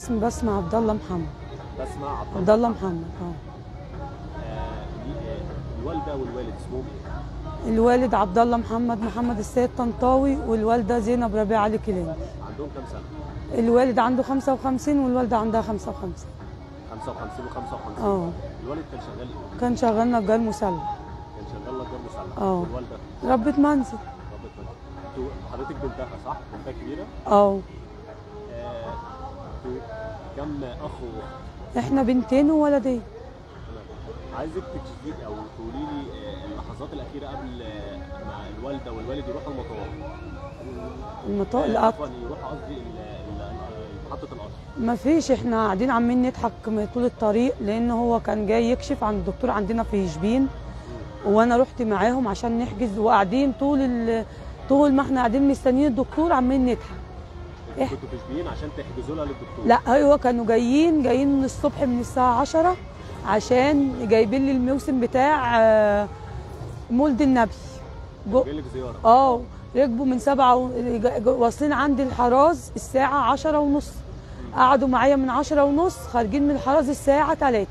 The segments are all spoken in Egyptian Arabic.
اسمي بسمة عبد الله محمد بسمع عبد عبد الله محمد اه آه، دي- آه، الوالده والوالد اسمهم ايه؟ الوالد عبد الله محمد محمد السيد طنطاوي والوالده زينب ربيع علي كيلاني عندهم كام سنه؟ الوالد عنده 55 والوالده عندها 55 55 و55 اه الوالد كان شغال ايه؟ كان شغال نجار مسلح كان شغال نجار مسلح اه. والوالده ربة منزل ربة منزل. انتوا حضرتك بنتها صح؟ بنتها كبيره؟ اه آه، انتوا كم اخ واخت؟ احنا بنتين وولدين تمام. عايزك تكشفي او تقولي لي آه، اللحظات الاخيره قبل آه، ما الوالده والوالد يروحوا المطار المطار آه، القطر عفوا يروحوا قصدي ال- ال- ال- محطه القطر ما فيش احنا قاعدين عمالين نضحك طول الطريق لان هو كان جاي يكشف عن الدكتور عندنا في شبين وانا رحت معاهم عشان نحجز وقاعدين طول ال... طول ما احنا قاعدين مستنيين الدكتور عمالين نضحك إيه؟ كنتوا في شبين عشان تحجزوا لها للدكتور لا ايوه كانوا جايين جايين من الصبح من الساعه 10 عشان جايبين لي الموسم بتاع آه، مولد النبي جو- جاي لك زياره اه ركبوا من سبعة و... جا- جا- واصلين عند الحراز الساعة عشرة ونص قعدوا معايا من عشرة ونص خارجين من الحراز الساعة تلاتة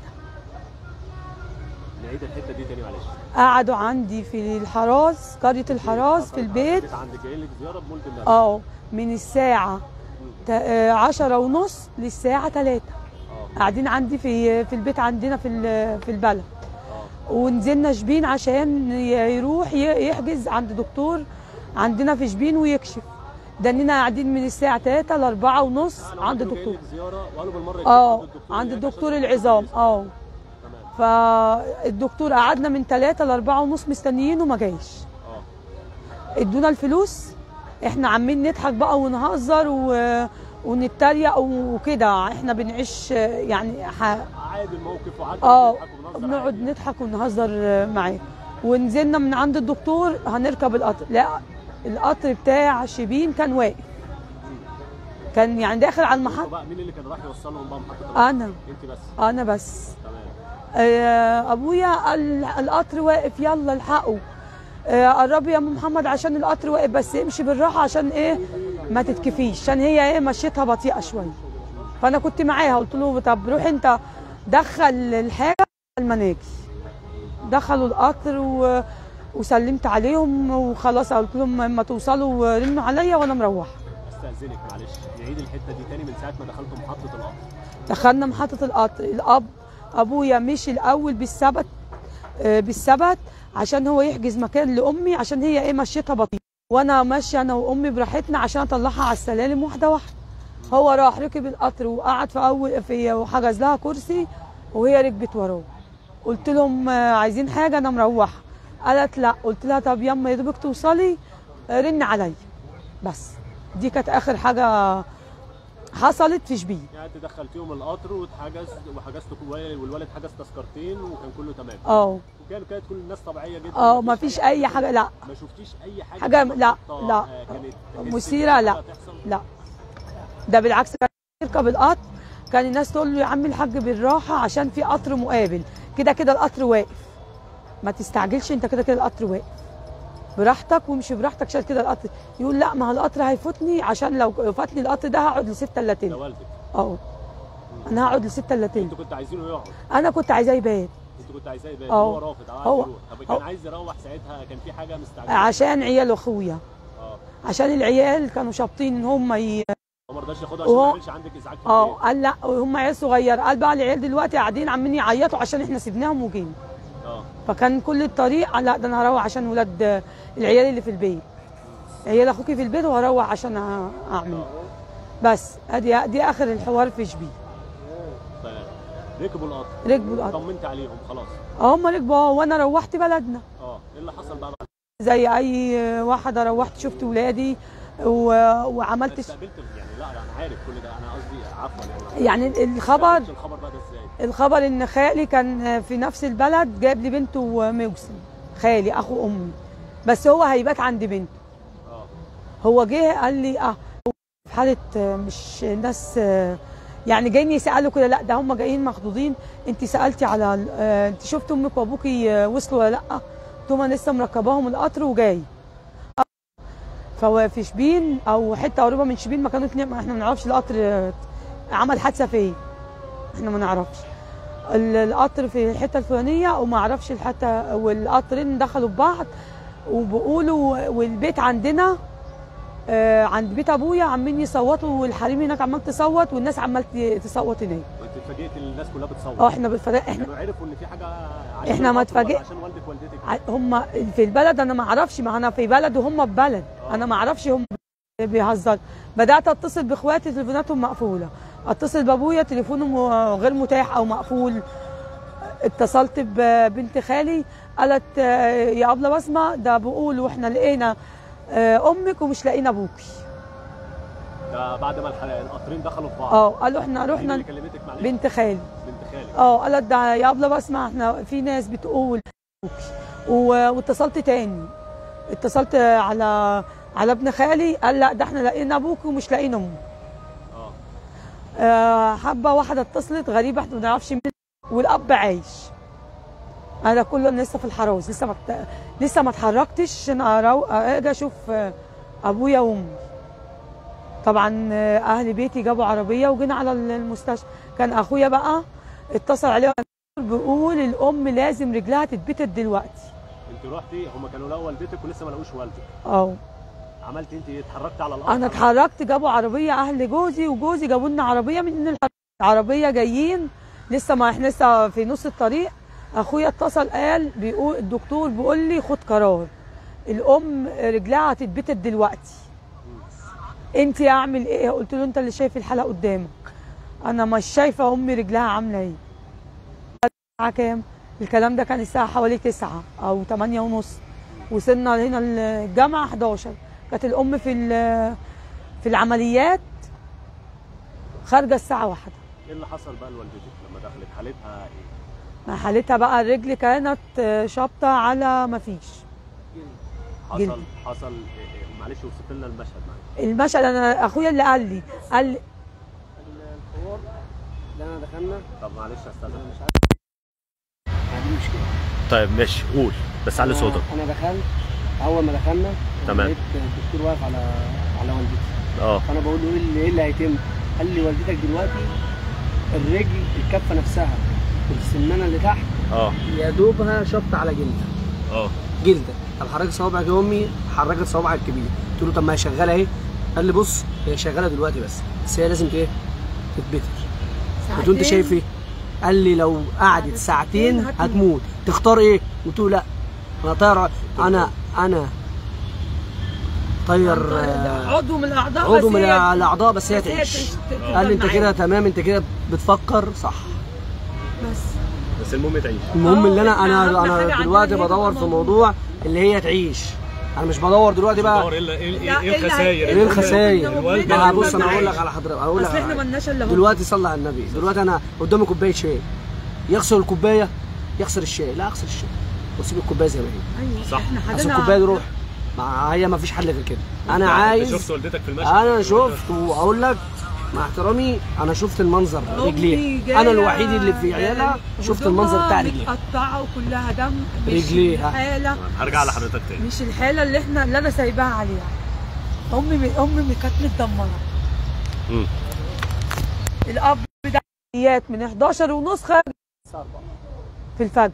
نعيد الحته دي تاني معلش قعدوا عندي في الحراز قرية الحراز في البيت كنت عندك جاي لك زياره بمولد النبي اه من الساعة تا- آه، عشرة ونص للساعة تلاتة اه قاعدين عندي في في البيت عندنا في ال- في البلد اه ونزلنا شبين عشان ي- يروح ي- يحجز عند دكتور عندنا في شبين ويكشف دنينا قاعدين من الساعة 3 ل 4 ونص يعني عند هم كانوا الدكتور جايين لك زياره وقالوا بالمره يكشفوا اه الدكتور عند هناك الدكتور عشان العظام تشوفوا اه تمام فالدكتور قعدنا من 3 ل 4 ونص مستنيين وما جايش اه ادونا الفلوس احنا عمالين نضحك بقى ونهزر و... ونتريق وكده احنا بنعيش يعني ح... عادي الموقف وعادي اه بنضحك وبنهزر بنقعد عادي. نضحك ونهزر معاه ونزلنا من عند الدكتور هنركب القطر لا القطر بتاع شبين كان واقف كان يعني داخل على المحطة بقى مين اللي كان راح يوصلهم بقى محطه القطر؟ انا انت بس انا بس تمام آه، ابويا قال القطر واقف يلا الحقوا آه، قربي يا ام محمد عشان القطر واقف بس امشي بالراحه عشان ايه ما تتكفيش عشان هي ايه مشيتها بطيئه شويه فانا كنت معاها قلت له طب روح انت دخل الحاجه المناجي دخلوا القطر و... وسلمت عليهم وخلاص قلت لهم اما توصلوا رنوا عليا وانا مروحه استاذنك معلش نعيد الحته دي تاني من ساعه ما دخلتوا محطه القطر دخلنا محطة القطر الأب أبويا مشي الأول بالسبت آه، بالسبت عشان هو يحجز مكان لأمي عشان هي إيه مشيتها بطيء وأنا ماشية أنا وأمي براحتنا عشان أطلعها على السلالم واحدة واحدة هو راح ركب القطر وقعد في أول في وحجز لها كرسي وهي ركبت وراه قلت لهم آه، عايزين حاجة أنا مروحة قالت لا قلت لها طب يما يا دوبك توصلي آه، رن عليا بس دي كانت آخر حاجة حصلت في شبين يعني انت دخلتيهم القطر واتحجز وحجزتوا كل- والولد حجز تذكرتين وكان كله تمام اه وكان كانت كل الناس طبيعيه جدا اه ما فيش اي حاجه لا ما شفتيش اي حاجه حاجة- في لا، المحطة، لا. آه، كانت تحسي مثيرة، إن لا. حاجة هتحصل؟ لا ده بالعكس كان يركب القطر كان الناس تقول له يا عم الحاج بالراحه عشان في قطر مقابل كده كده القطر واقف ما تستعجلش انت كده كده القطر واقف براحتك وامشي براحتك عشان كده القطر يقول لا ما هو القطر هيفوتني عشان لو فاتني القطر ده هقعد لستة الا ده تلت والدك اه انا هقعد لستة الا تلت انتوا كنتوا عايزينه يقعد انا كنت عايزاه يبات انتوا كنتوا عايزاه يبات اه. هو رافض عايز هو- يروح طب هو- كان عايز يروح ساعتها كان في حاجه مستعجله عشان عيال اخويا اه عشان العيال كانوا شابطين ان هم ي... هو ما رضاش ياخدها عشان وهو- ما يعملش عندك ازعاج في اه البيت قال لا هم عيال صغير قال بقى العيال دلوقتي قاعدين عمالين يعيطوا عشان احنا سيبناهم وجينا اه فكان كل الطريق قال لا ده انا هروح عشان ولاد العيال اللي في البيت عيال اخوكي في البيت وهروح عشان أ- اعمل بس ادي دي اخر الحوار في شبيه تمام ركبوا القطر ركبوا القطر طمنت عليهم خلاص هم ركبوا اه وانا روحت بلدنا اه ايه اللي حصل بقى بعد زي اي واحده روحت شفت ولادي و... وعملت ش- استقبلت يعني لا انا عارف كل ده انا قصدي عفوا يعني يعني الخبر استقبلت الخبر بقى ده ازاي الخبر ان خالي كان في نفس البلد جاب لي بنته موسم خالي اخو امي بس هو هيبات عند بنته اه هو جه قال لي اه هو في حاله آه، مش ناس آه، يعني جايين يسالوا كده لا ده هم جايين مخضوضين انت سالتي على ال- آه، انت شفت امك وابوكي آه، وصلوا ولا لا قلت لهم انا لسه مركباهم القطر وجاي فهو في شبين او حته قريبه من شبين ما كانوا اتنين ما احنا ما نعرفش القطر آه، عمل حادثه فين احنا ما نعرفش ال- القطر في الحته الفلانيه وما اعرفش الحته والقطرين دخلوا ببعض وبيقولوا والبيت عندنا آه، عند بيت ابويا عمالين يصوتوا والحريم هناك عمال تصوت والناس عمال ت- تصوت هناك وانت اتفاجئت ان الناس كلها بتصوت اه احنا بالفرق احنا كانوا عرفوا ان في حاجه عشان إحنا ما القطر ولا اتفاجئ- عشان والدك والدتك ع- هم في البلد انا ما اعرفش ما انا في بلد وهم في بلد انا ما اعرفش هم بيهزروا بدات اتصل باخواتي تليفوناتهم مقفوله اتصل بابويا تليفونه م- غير متاح او مقفول اتصلت ببنت خالي قالت آه، يا ابله بسمه ده بيقولوا احنا لقينا آه، امك ومش لاقيين ابوكي ده بعد ما الح- القطرين دخلوا في بعض اه قالوا احنا مين رحنا اللي كلمتك معلش بنت خالي بنت خالك اه قالت ده يا ابله بسمع احنا في ناس بتقول و- واتصلت تاني اتصلت على على ابن خالي قال لا ده احنا لقينا ابوك ومش لاقيين امك اه آه، حبه واحده اتصلت غريبه احنا ما نعرفش مين والاب عايش انا كله أنا لسه في الحراوز لسه ما ات- لسه ما اتحركتش عشان أرو- اجي اشوف آه، ابويا وامي طبعا آه، اهل بيتي جابوا عربيه وجينا على المستشفى كان اخويا بقى اتصل عليه بيقول الام لازم رجلها تتبتت دلوقتي انت رحتي هم كانوا لقوا والدتك ولسه ما لقوش والدك اه عملت انت ايه اتحركت على الارض انا اتحركت جابوا عربيه اهل جوزي وجوزي جابوا لنا عربيه من الح- العربيه جايين لسه ما احنا لسه في نص الطريق اخويا اتصل قال بيقول الدكتور بيقول لي خد قرار الام رجلها هتتبتت دلوقتي انت اعمل ايه قلت له انت اللي شايف الحاله قدامك انا مش شايفه امي رجلها عامله ايه الساعه كام الكلام ده كان الساعه حوالي 9 او 8 ونص وصلنا هنا الجامعه 11 كانت الام في ال- في العمليات خارجه الساعه واحدة ايه اللي حصل بقى لوالدتك لما دخلت حالتها ايه ما حالتها بقى الرجل كانت شابطه على ما فيش جلد. حصل حصل إيه إيه معلش وصف لنا المشهد معلش المشهد انا اخويا اللي قال لي قال لي الحوار اللي انا دخلنا طب معلش استاذن مش عارف ما دي مشكله طيب ماشي قول بس علي أنا- صوتك انا دخلت اول ما دخلنا تمام. لقيت الدكتور واقف على على والدتي اه فانا بقول له ايه اللي, إيه اللي هيتم قال لي والدتك دلوقتي الرجل الكفه نفسها والسمانه اللي تحت اه يا دوبها شط على جلدها اه جلدك طب حركت صوابعك يا امي حركت صوابعك الكبير قلت له طب ما هي شغاله اهي قال لي بص هي شغاله دلوقتي بس بس هي لازم ايه تتبتر قلت له انت شايف ايه؟ قال لي لو قعدت ساعتين هتموت. هتموت تختار ايه؟ قلت له لا انا طاير انا انا طير آه، عضو من الاعضاء عضو بس من هي- الاعضاء بس هي بس هي تعيش تعيش- تفضل قال لي انت معايا. كده تمام انت كده بتفكر صح بس بس المهم تعيش المهم آه، اللي انا إحنا انا أهم حاجة انا عندنا دلوقتي إن هي بدور تبقى في موجودة. موضوع اللي هي تعيش انا مش بدور دلوقتي بقى ايه ال- ايه ال- لا، ايه إيه اللي الخسائر هي- ايه الخسائر الوالدة ما الوالدة بص انا اقول لك معاش. على حضرتك اقول لك اصل احنا على حاجة. مالناش الا هو دلوقتي صلى على النبي دلوقتي انا قدامي كوبايه شاي يغسل الكوبايه يغسل الشاي لا اغسل الشاي واسيب الكوبايه زي ما هي ايوه صح. احنا اصل حدنا الكوبايه دي روح ما هي ما فيش حل غير كده انا عايز شفت والدتك في المشهد انا شفت واقول لك مع احترامي انا شفت المنظر أمي رجليها جاية انا الوحيد اللي في عيالها شفت هدومها المنظر بتاع رجليها متقطعه وكلها دم مش رجليها. الحاله هرجع لحضرتك تاني مش الحاله اللي احنا اللي انا سايباها عليها امي امي كانت متدمره مم. الاب ده عمليات من 11 ونص خارج في الفجر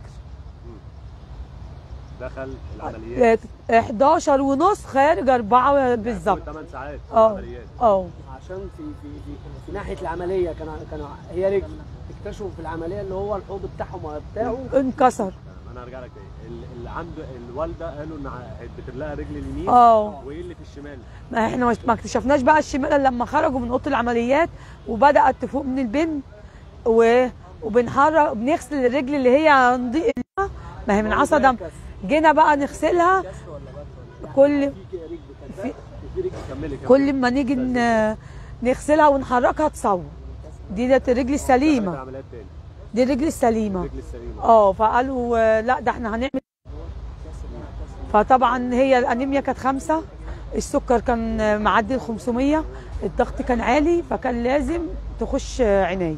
دخل العمليات 11 ونص خارج 4 بالظبط 8 ساعات اه عمليات اه عشان في في في, في ناحيه العمليه كان كان هي رجل اكتشفوا في العمليه اللي هو الحوض بتاعهم بتاعه انكسر انا هرجع لك تاني ال- اللي عند الوالده قالوا ان هيتبتر لها رجل اليمين اه وايه اللي في الشمال ما احنا مش ما اكتشفناش بقى الشمال إلا لما خرجوا من اوضه العمليات وبدات تفوق من البن و وبنحرك بنغسل الرجل اللي هي نضيق ما هي من عصا دم جينا بقى نغسلها كل في كملي كملي كل ما نيجي ن- نغسلها ونحركها تصور دي ده الرجل السليمه عمليات تاني دي الرجل السليمه الرجل السليمه اه فقالوا آه، لا ده احنا هنعمل فطبعا هي الانيميا كانت خمسة السكر كان آه، معدي ال 500 الضغط كان عالي فكان لازم تخش آه، عناية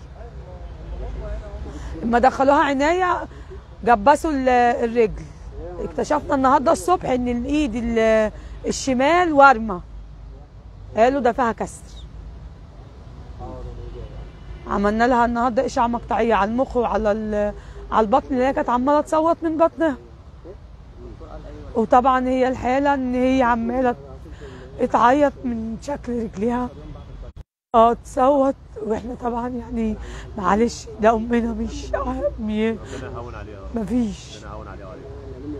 لما دخلوها عناية جبسوا ال- الرجل اكتشفنا النهارده الصبح ان الايد ال- الشمال وارمه قالوا ده فيها كسر عملنا لها النهارده اشعه مقطعيه على المخ وعلى ال- على البطن اللي هي كانت عماله تصوت من بطنها وطبعا هي الحاله ان هي عماله تعيط من شكل رجليها اه تصوت واحنا طبعا يعني معلش ده امنا مش مي- ربنا يهون عليها يا رب. مفيش ربنا يهون عليها وعليها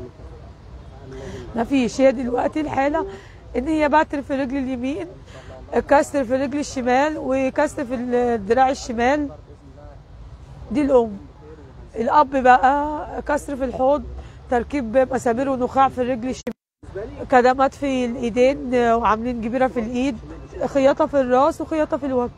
مفيش هي دلوقتي الحاله ان هي بتر في الرجل اليمين كسر في الرجل الشمال وكسر في الدراع الشمال دي الام الاب بقى كسر في الحوض تركيب مسامير ونخاع في الرجل الشمال كدمات في الايدين وعاملين جبيره في الايد خياطه في الراس وخياطه في الوجه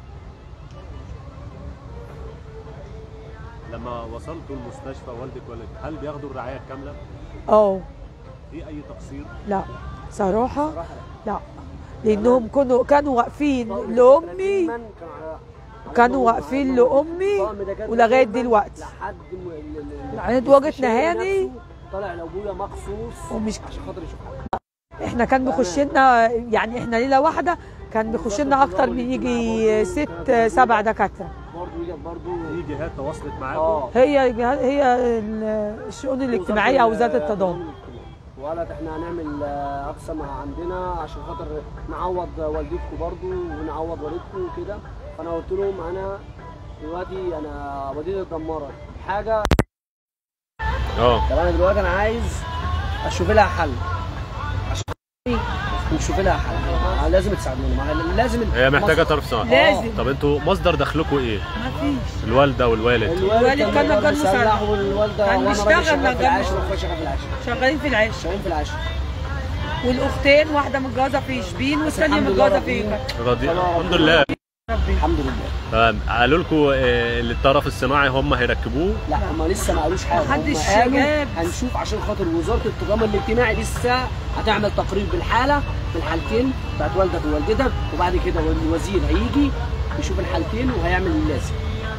لما وصلتوا المستشفى والدك والدك هل بياخدوا الرعايه الكامله؟ اه في اي تقصير؟ لا صراحه لا لانهم كانوا كانوا واقفين لامي كانوا واقفين لامي ولغايه دلوقتي لحد م- ال- ال- لغايه وجهه الاستشاري نهاني نفسه طالع لابويا مخصوص ومش عشان خاطر يشوف حاجه احنا كان بيخش لنا يعني احنا ليله واحده كان بيخش لنا اكتر من يجي ست سبع دكاتره برضه هي برضه في جهات تواصلت معاكم؟ اه هي هي الشؤون الاجتماعيه او ذات التضامن وقالت احنا هنعمل آه، اقصى ما عندنا عشان خاطر نعوض والدتكم برضو ونعوض والدكم وكده فانا قلت لهم انا دلوقتي انا والدتي اتدمرت حاجه اه طب انا دلوقتي انا عايز اشوف لها حل عشان نشوف لها حل أنا لازم تساعدوني ما هي لازم هي محتاجه مصر- طرف صناعي لازم. طب انتوا مصدر دخلكم ايه؟ ما فيش الوالده والوالد الوالد كان نجار نجار مسلح مسلح. والوالده كان وانا بيشتغل راجل شغال في نجار العاشر مسلح. واخويا شغال في العاشر شغالين في العيش شغالين في العاشر والاختين واحده متجوزه في شبين والثانيه الحمد لله متجوزه في ربنا- راضي الحمد لله ربي الحمد لله تمام قالوا لكم الطرف الصناعي هم هيركبوه لا هم لسه ما قالوش حاجه محدش هم قالوا جاب. هنشوف عشان خاطر وزاره التضامن الاجتماعي لسه هتعمل تقرير بالحاله بالحالتين بتاعت والدك ووالدتك وبعد كده الوزير هيجي يشوف الحالتين وهيعمل اللازم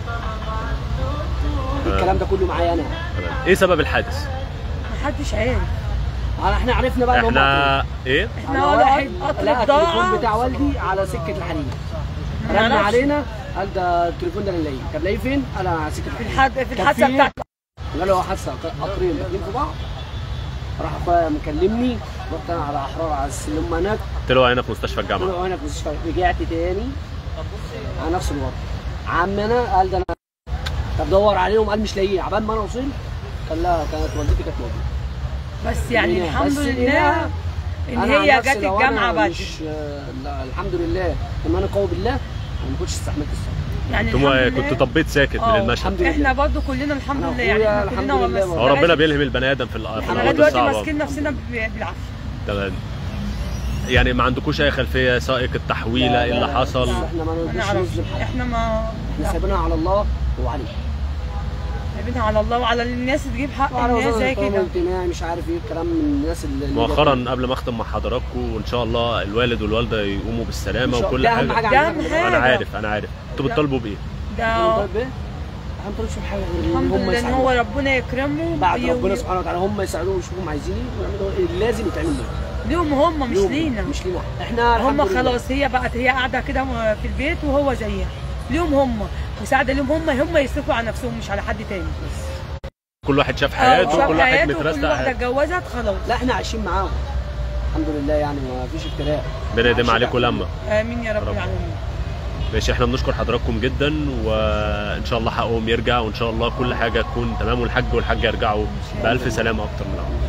الكلام ده كله معايا انا تمام ايه سبب الحادث؟ محدش عارف أنا- احنا عرفنا بقى ان هم احنا ايه؟ احنا أنا ولا واحد قطر لقى التليفون الضاعه بتاع والدي على سكه الحريم ما رن نعرفش. علينا قال ده التليفون ده انا لاقيه طب لاقيه فين؟ قال انا على سكه في الحريم الحد في كان الحادثه في- بتاعت قال له حادثه قطرين داخلين في بعض راح اخويا مكلمني رحت انا على احرار على السلم هناك طلعوا هنا في مستشفى الجامعه طلعوا هنا في المستشفى رجعت تاني على نفس الوضع عمنا قال ده انا طب دور عليهم قال مش لاقيه عبال ما انا وصلت قال لا كانت والدتي كانت موجوده بس يعني لقيناها. الحمد بس لله لقيناها. ان أنا عن هي نفسي جت لو الجامعه أنا بدري مش لا الحمد لله ان انا قوي بالله انا ما كنتش استحملت الصبر يعني انتوا الحمد لله كنتوا طبيت ساكت من آه، المشهد الحمد لله. احنا برضو كلنا الحمد أنا لله يعني أخويا احنا الحمد كلنا لله وما هو ربنا استناش. بيلهم البني ادم في الأ- في احنا لغايه الاوقات دلوقتي الصعبه ماسكين نفسنا ب- بالعافيه تمام يعني ما عندكوش اي خلفيه سائق التحويله لا، ايه اللي لا، حصل لا. احنا ما ما نقدرش نعرفش نظلم حد احنا ما احنا سايبينها على الله وعليه سايبينها على الله وعلى الناس تجيب حق وعلى الناس وزاره زي التضامن كده الاجتماعي مش عارف ايه الكلام من الناس اللي اللي مؤخرا قبل ما اختم مع حضراتكم وان شاء الله الوالد والوالده يقوموا بالسلامه إن شاء- وكل ده أهم حاجه حاجة ده عندنا. أهم حاجة. انا عارف انا عارف انتوا بتطالبوا بايه؟ ده طيب ايه؟ احنا ما بنطلبش حاجه غير ان الحمد هم لله ان يساعدونا. هو ربنا يكرمه بعد وي- ربنا سبحانه وتعالى هم يساعدوهم ويشوفوا هم عايزين ايه ويعملوا ايه اللي لازم يتعمل لهم ليهم هم مش لهم، لينا مش لينا احنا هم الحمد لله. خلاص هي بقت هي قاعده كده في البيت وهو زيها ليهم هم مساعده ليهم هم هم يصرفوا على نفسهم مش على حد تاني كل واحد شاف آه، حياته شاف وكل واحد حياته مترستق وكل واحده حياته اتجوزت خلاص لا احنا عايشين معاهم الحمد لله يعني ما فيش افتراء ربنا يديم عليكم لما امين يا رب رب. العالمين ماشي احنا بنشكر حضراتكم جدا وان شاء الله حقهم يرجع وان شاء الله كل حاجه تكون تمام والحاج والحاجه يرجعوا بالف سلامه اكتر من الاول